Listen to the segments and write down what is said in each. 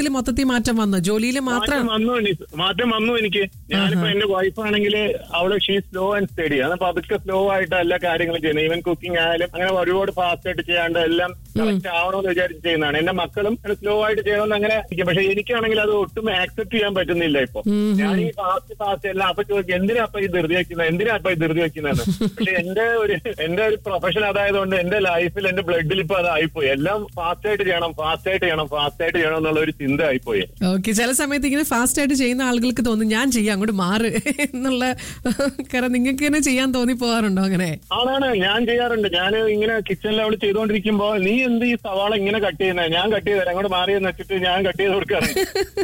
മൊത്തത്തിൽ മാറ്റം വന്നു ജോലിയിൽ മാത്രം മാറ്റം വന്നു എനിക്ക് മാറ്റം വന്നു എനിക്ക് ഞാനിപ്പോ എന്റെ വൈഫ് ആണെങ്കിൽ അവള് ഷീ സ്ലോ ആൻഡ് സ്റ്റഡി ആണ് പതുക്കെ സ്ലോ ആയിട്ട് എല്ലാ കാര്യങ്ങളും ചെയ്യുന്നത് ഈവൻ കുക്കിംഗ് ആയാലും അങ്ങനെ ഒരുപാട് ഫാസ്റ്റ് ആയിട്ട് ചെയ്യാണ്ട് എല്ലാം കറക്റ്റ് ആവണമെന്ന് വിചാരിച്ച് ചെയ്യുന്നതാണ് എന്റെ മക്കളും സ്ലോ ആയിട്ട് ചെയ്യണമെന്ന് അങ്ങനെ ഇരിക്കും. പക്ഷെ എനിക്കാണെങ്കിൽ അത് ഒട്ടും ആക്സെപ്റ്റ് ചെയ്യാൻ പറ്റുന്നില്ല ഇപ്പൊ ഞാൻ ഈ ഫാസ്റ്റ് ഫാസ്റ്റ് എല്ലാം അപ്പൊ ചോദിക്കും എന്തിനാ അപ്പൊ ഈ ധൃതി വെക്കുന്നത് എന്തിനാ അപ്പൊ ഈ ധൃതി വെക്കുന്നത് പക്ഷെ എന്റെ ഒരു എന്റെ ഒരു പ്രൊഫഷൻ അതായതുകൊണ്ട് എന്റെ ലൈഫിൽ എന്റെ ബ്ലഡിൽ ഇപ്പൊ അതായിപ്പോയി എല്ലാം ഫാസ്റ്റ് ആയിട്ട് ചെയ്യണം ഫാസ്റ്റ് ആയിട്ട് ചെയ്യണം ഫാസ്റ്റ് ആയിട്ട് ചെയ്യണം എന്നുള്ള ഒരു ചിന്ത ആയിപ്പോയി ഓക്കെ ചില സമയത്ത് ഇങ്ങനെ ഫാസ്റ്റ് ആയിട്ട് ചെയ്യുന്ന ആളുകൾക്ക് തോന്നും ഞാൻ ചെയ്യാം അങ്ങോട്ട് മാറ് എന്നുള്ള കാരണം നിങ്ങൾക്ക് തന്നെ ചെയ്യാൻ തോന്നി പോകാറുണ്ടോ അങ്ങനെ ആണാണ് ഞാൻ ചെയ്യാറുണ്ട് ഞാൻ ഇങ്ങനെ കിച്ചണിൽ അവിടെ ചെയ്തുകൊണ്ടിരിക്കുമ്പോ നീ എന്ത് ഈ സവാള ഇങ്ങനെ കട്ട് ചെയ്യുന്നത് ഞാൻ കട്ട് ചെയ്ത് തരാം അങ്ങോട്ട് മാറിയെന്ന് വെച്ചിട്ട് ഞാൻ കട്ട് ചെയ്ത് കൊടുക്കാറുണ്ട്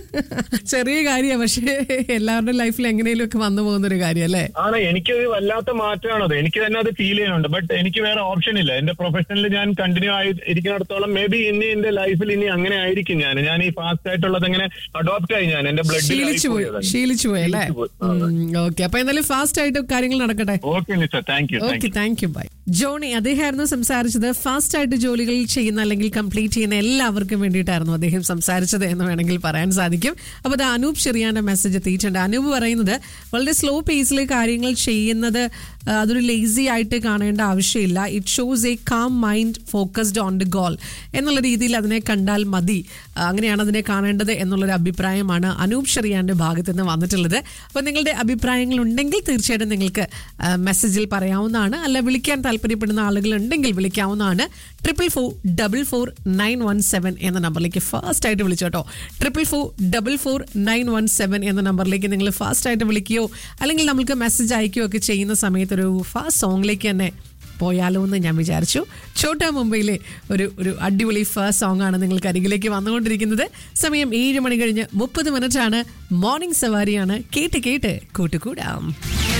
ചെറിയ കാര്യമാണ് പക്ഷേ എല്ലാവരുടെ ലൈഫിൽ എങ്ങനെയും ഒക്കെ വന്നു പോകുന്ന ഒരു കാര്യം അല്ലേ ആണ് എനിക്കത് വല്ലാത്ത മാറ്റമാണത് എനിക്ക് തന്നെ അത് ഫീൽ ചെയ്യുന്നുണ്ട് ബട്ട് എനിക്ക് വേറെ ഓപ്ഷൻ ഇല്ല എന്റെ പ്രൊഫഷനിൽ ഞാൻ കണ്ടിന്യൂ ആയി ഇരിക്കുന്നിടത്തോളം മേ ബി ഇനി എന്റെ ലൈഫിൽ ഇനി അങ്ങനെ ആയിരിക്കും ഞാൻ ഞാൻ ഈ ഫാസ്റ്റ് ആയിട്ടുള്ളത് അങ്ങനെ അഡോപ്റ്റ് ആയി ഞാൻ എന്റെ ശീലിച്ചു പോയി ബ്ലഡിൽ ശീലിച്ചു പോയി അല്ലേ ഓക്കെ അപ്പൊ എന്തായാലും ഫാസ്റ്റ് ആയിട്ട് കാര്യങ്ങൾ നടക്കട്ടെ okay Nisar thank you thank okay thank you bye Johny അദ്ദേഹമായിരുന്നു സംസാരിച്ചത് ഫാസ്റ്റ് ആയിട്ട് ജോലികൾ ചെയ്യുന്ന അല്ലെങ്കിൽ കംപ്ലീറ്റ് ചെയ്യുന്ന എല്ലാവർക്കും വേണ്ടിയിട്ടായിരുന്നു അദ്ദേഹം സംസാരിച്ചത് എന്ന് വേണമെങ്കിൽ പറയാൻ സാധിക്കും അപ്പോൾ അത് അനൂപ് ചെറിയാന്റെ മെസ്സേജ് എത്തിയിട്ടുണ്ട് അനൂപ് പറയുന്നത് വളരെ സ്ലോ പേസിൽ കാര്യങ്ങൾ ചെയ്യുന്നത് ആ, അതൊരു ലേസി ആയിട്ട് കാണേണ്ട ആവശ്യമില്ല it shows a calm mind focused on the goal എന്നുള്ള രീതിയിൽ അതിനെ കണ്ടാൽ മതി ആ, അങ്ങനെയാണ് അതിനെ കാണേണ്ടത് എന്നുള്ളൊരു അഭിപ്രായമാണ് അനൂപ് ഷെറിയാന്റെ ഭാഗത്ത് നിന്ന് വന്നിട്ടുള്ളത് അപ്പോൾ നിങ്ങളുടെ അഭിപ്രായങ്ങൾ ഉണ്ടെങ്കിൽ തീർച്ചയായിട്ടും നിങ്ങൾക്ക് ആ, മെസ്സേജിൽ പറയാവുന്നതാണ് അല്ല വിളിക്കാൻ താല്പര്യപ്പെടുന്ന ആളുകൾ ഉണ്ടെങ്കിൽ വിളിക്കാവുന്നതാണ് triple four double four nine one seven എന്ന നമ്പറിലേക്ക് ഫാസ്റ്റ് ആയിട്ട് വിളിച്ചോട്ടോ triple four double four nine one seven എന്ന നമ്പറിലേക്ക് നിങ്ങൾ ഫാസ്റ്റ് ആയിട്ട് വിളിക്കുകയോ അല്ലെങ്കിൽ നമുക്ക് മെസ്സേജ് അയക്കുകയോ ഒക്കെ ചെയ്യുന്ന സമയത്ത് ഒരു ഫാസ്റ്റ് സോങ്ങിലേക്ക് തന്നെ പോയാലോ എന്ന് ഞാൻ വിചാരിച്ചു ഛോട്ടാ മുംബൈയിലെ ഒരു ഒരു അടിപൊളി ഫസ്റ്റ് സോങ് ആണ് നിങ്ങൾക്ക് അരികിലേക്ക് വന്നുകൊണ്ടിരിക്കുന്നത് സമയം ഏഴ് മണി കഴിഞ്ഞ് മുപ്പത് മിനിറ്റ് ആണ് മോർണിംഗ് സവാരിയാണ് കേട്ട് കേട്ട് കൂട്ടുകൂടാം